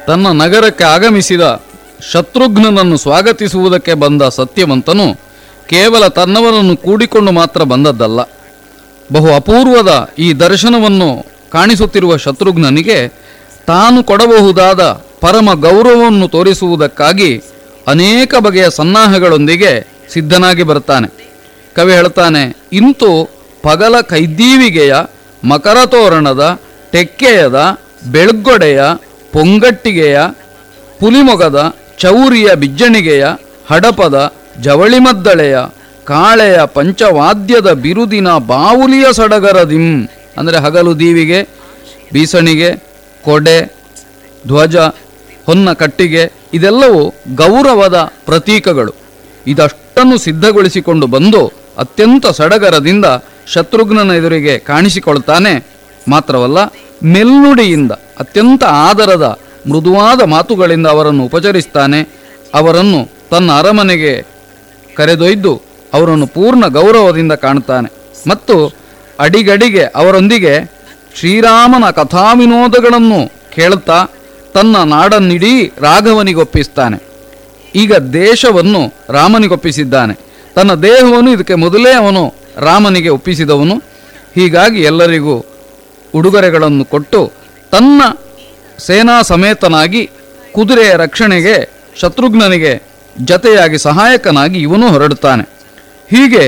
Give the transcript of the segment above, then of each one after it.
ತನ್ನ ನಗರಕ್ಕೆ ಆಗಮಿಸಿದ ಶತ್ರುಘ್ನನನ್ನು ಸ್ವಾಗತಿಸುವುದಕ್ಕೆ ಬಂದ ಸತ್ಯವಂತನು ಕೇವಲ ತನ್ನವರನ್ನು ಕೂಡಿಕೊಂಡು ಮಾತ್ರ ಬಂದದ್ದಲ್ಲ ಬಹು ಅಪೂರ್ವದ ಈ ದರ್ಶನವನ್ನು ಕಾಣಿಸುತ್ತಿರುವ ಶತ್ರುಘ್ನನಿಗೆ ತಾನು ಕೊಡಬಹುದಾದ ಪರಮ ಗೌರವವನ್ನು ತೋರಿಸುವುದಕ್ಕಾಗಿ ಅನೇಕ ಬಗೆಯ ಸನ್ನಾಹಗಳೊಂದಿಗೆ ಸಿದ್ಧನಾಗಿ ಬರ್ತಾನೆ ಕವಿ ಹೇಳ್ತಾನೆ ಇಂತು ಪಗಲ ಕೈದೀವಿಗೆಯ ಮಕರ ತೋರಣದ ಟೆಕ್ಕೆಯದ ಬೆಳ್ಗೊಡೆಯ ಪೊಂಗಟ್ಟಿಗೆಯ ಪುಲಿಮೊಗದ ಚೌರಿಯ ಬಿಜ್ಜಣಿಗೆಯ ಹಡಪದ ಜವಳಿಮದ್ದಳೆಯ ಕಾಳೆಯ ಪಂಚವಾದ್ಯದ ಬಿರುದಿನ ಬಾವುಲಿಯ ಸಡಗರದಿಂ ಅಂದರೆ ಹಗಲು ದೀವಿಗೆ ಬೀಸಣಿಗೆ ಕೊಡೆ ಧ್ವಜ ಹೊನ್ನ ಕಟ್ಟಿಗೆ ಇದೆಲ್ಲವೂ ಗೌರವದ ಪ್ರತೀಕಗಳು ಇದಷ್ಟನ್ನು ಸಿದ್ಧಗೊಳಿಸಿಕೊಂಡು ಬಂದು ಅತ್ಯಂತ ಸಡಗರದಿಂದ ಶತ್ರುಘ್ನನ ಎದುರಿಗೆ ಕಾಣಿಸಿಕೊಳ್ತಾನೆ ಮಾತ್ರವಲ್ಲ ಮೆಲ್ನುಡಿಯಿಂದ ಅತ್ಯಂತ ಆದರದ ಮೃದುವಾದ ಮಾತುಗಳಿಂದ ಅವರನ್ನು ಉಪಚರಿಸ್ತಾನೆ ಅವರನ್ನು ತನ್ನ ಅರಮನೆಗೆ ಕರೆದೊಯ್ದು ಅವರನ್ನು ಪೂರ್ಣ ಗೌರವದಿಂದ ಕಾಣುತ್ತಾನೆ ಮತ್ತು ಅಡಿಗಡಿಗೆ ಅವರೊಂದಿಗೆ ಶ್ರೀರಾಮನ ಕಥಾವಿನೋದಗಳನ್ನು ಕೇಳುತ್ತಾ ತನ್ನ ನಾಡನ್ನಿಡೀ ರಾಘವನಿಗೊಪ್ಪಿಸ್ತಾನೆ ಈಗ ದೇಶವನ್ನು ರಾಮನಿಗೊಪ್ಪಿಸಿದ್ದಾನೆ ತನ್ನ ದೇಹವನ್ನು ಇದಕ್ಕೆ ಮೊದಲೇ ಅವನು ರಾಮನಿಗೆ ಒಪ್ಪಿಸಿದವನು ಹೀಗಾಗಿ ಎಲ್ಲರಿಗೂ ಉಡುಗೊರೆಗಳನ್ನು ಕೊಟ್ಟು ತನ್ನ ಸೇನಾ ಸಮೇತನಾಗಿ ಕುದುರೆಯ ರಕ್ಷಣೆಗೆ ಶತ್ರುಘ್ನನಿಗೆ ಜತೆಯಾಗಿ ಸಹಾಯಕನಾಗಿ ಇವನು ಹೊರಡುತ್ತಾನೆ ಹೀಗೆ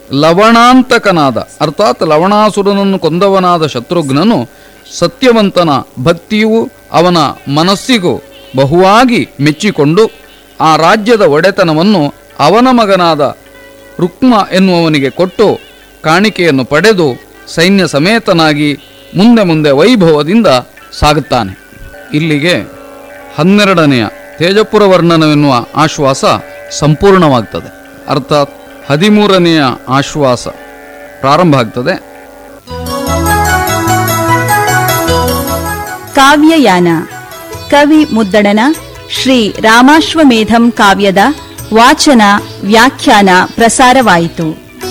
ಲವಣಾಂತಕನಾದ ಅರ್ಥಾತ್ ಲವಣಾಸುರನನ್ನು ಕೊಂದವನಾದ ಶತ್ರುಘ್ನನು ಸತ್ಯವಂತನ ಭಕ್ತಿಯೂ ಅವನ ಮನಸ್ಸಿಗೂ ಬಹುವಾಗಿ ಮೆಚ್ಚಿಕೊಂಡು ಆ ರಾಜ್ಯದ ಒಡೆತನವನ್ನು ಅವನ ಮಗನಾದ ರುಕ್ಮ ಎನ್ನುವವನಿಗೆ ಕೊಟ್ಟು ಕಾಣಿಕೆಯನ್ನು ಪಡೆದು ಸೈನ್ಯ ಸಮೇತನಾಗಿ ಮುಂದೆ ಮುಂದೆ ವೈಭವದಿಂದ ಸಾಗುತ್ತಾನೆ ಇಲ್ಲಿಗೆ ಹನ್ನೆರಡನೆಯ ತೇಜಪುರ ವರ್ಣನವೆನ್ನುವ ಆಶ್ವಾಸ ಸಂಪೂರ್ಣವಾಗ್ತದೆ ಅರ್ಥಾತ್ ಹದಿಮೂರನೆಯ ಆಶ್ವಾಸ ಪ್ರಾರಂಭ ಆಗ್ತದೆ ಕಾವ್ಯಯಾನ ಕವಿ ಮುದ್ದಣನ ಶ್ರೀ ರಾಮಾಶ್ವಮೇಧಂ ಕಾವ್ಯದ ವಾಚನ ವ್ಯಾಖ್ಯಾನ ಪ್ರಸಾರವಾಯಿತು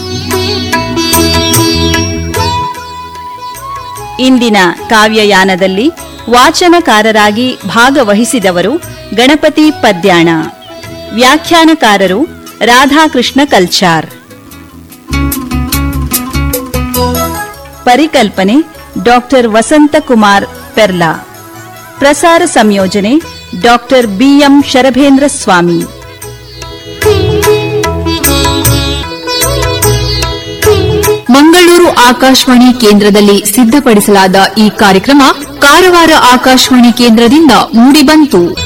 ಇಂದಿನ ಕಾವ್ಯಯಾನದಲ್ಲಿ ವಾಚನಕಾರರಾಗಿ ಭಾಗವಹಿಸಿದವರು ಗಣಪತಿ ಪದ್ಯಾಣ ವ್ಯಾಖ್ಯಾನಕಾರರು ರಾಧಾಕೃಷ್ಣ ಕಲ್ಚಾರ್ ಪರಿಕಲ್ಪನೆ ಡಾಕ್ಟರ್ ವಸಂತಕುಮಾರ್ ಪೆರ್ಲಾ ಪ್ರಸಾರ ಸಂಯೋಜನೆ ಡಾಕ್ಟರ್ ಬಿಎಂ ಶರಭೇಂದ್ರ ಸ್ವಾಮಿ ಮಂಗಳೂರು ಆಕಾಶವಾಣಿ ಕೇಂದ್ರದಲ್ಲಿ ಸಿದ್ಧಪಡಿಸಲಾದ ಈ ಕಾರ್ಯಕ್ರಮ ಕಾರವಾರ ಆಕಾಶವಾಣಿ ಕೇಂದ್ರದಿಂದ ಮೂಡಿಬಂತು